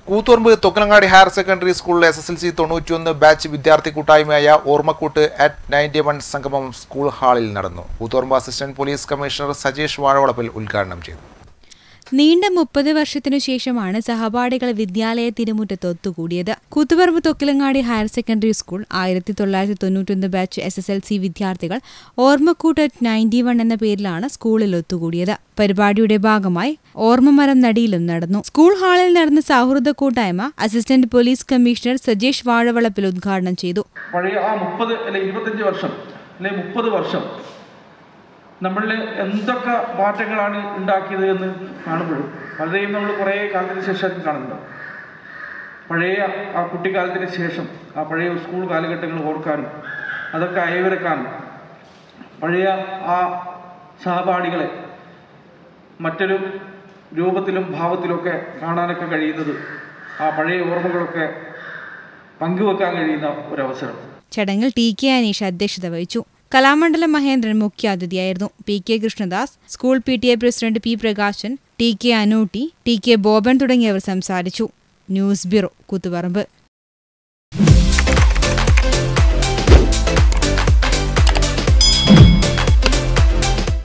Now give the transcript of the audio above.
Koothuparamba Thokkilangadi higher secondary സ്കൂളിലെ S S L C തൊണ്ണൂറ്റിയൊന്ന് batch വിദ്യാർത്ഥി കൂട്ടായ്മയായ ഓർമ്മക്കൂട്ട് അറ്റ് നയൻറ്റി വൺ സംഗമം സ്കൂൾ ഹാളിൽ നടന്നു Koothuparamba assistant police commissioner Sajesh Vazhavalappil ഉദ്ഘാടനം ചെയ്തു നീണ്ട മുപ്പത് വർഷത്തിനു ശേഷമാണ് സഹപാഠികൾ വിദ്യാലയ തിരുമുറ്റത്ത് ഒത്തുകൂടിയത് Koothuparamba Thokkilangadi higher secondary school ആയിരത്തി തൊള്ളായിരത്തി തൊണ്ണൂറ്റൊന്ന് batch S S L C വിദ്യാർത്ഥികൾ ഓർമ്മക്കൂട്ട് നയൻറ്റി വൺ എന്ന പേരിലാണ് സ്കൂളിൽ ഒത്തുകൂടിയത് പരിപാടിയുടെ ഭാഗമായി ഓർമ്മമരം നടിയിലും നടന്നു സ്കൂൾ ഹാളിൽ നടന്ന സൗഹൃദ കൂട്ടായ്മ assistant police commissioner Sajesh Vazhavalappil ഉദ്ഘാടനം ചെയ്തു പഴയ ആ മുപ്പത് അല്ലെ ഇരുപത്തഞ്ച് വർഷം അല്ലെ മുപ്പത് വർഷം നമ്മളിൽ എന്തൊക്കെ മാറ്റങ്ങളാണ് ഉണ്ടാക്കിയത് എന്ന് കാണുമ്പോഴും പലരെയും നമ്മൾ കുറേ കാലത്തിന് ശേഷം കാണുന്നുണ്ട് പഴയ ആ കുട്ടിക്കാലത്തിന് ശേഷം ആ പഴയ സ്കൂൾ കാലഘട്ടങ്ങൾ ഓർക്കാനും അതൊക്കെ അയവിറക്കാനും പഴയ ആ സഹപാഠികളെ മറ്റൊരു രൂപത്തിലും ഭാവത്തിലൊക്കെ കാണാനൊക്കെ കഴിയുന്നത് ആ പഴയ ഓർമ്മകളൊക്കെ പങ്കുവെക്കാൻ കഴിയുന്ന ഒരവസരം ചടങ്ങിൽ ടി കെ അനീഷ് അധ്യക്ഷത വഹിച്ചു കലാമണ്ഡലം മഹേന്ദ്രൻ മുഖ്യാതിഥിയായിരുന്നു P K Krishnadas school P T A president P Prakashan T K Anootty T K Boban തുടങ്ങിയവർ സംസാരിച്ചു ന്യൂസ് ബ്യൂറോ കൂത്തുപറമ്പ്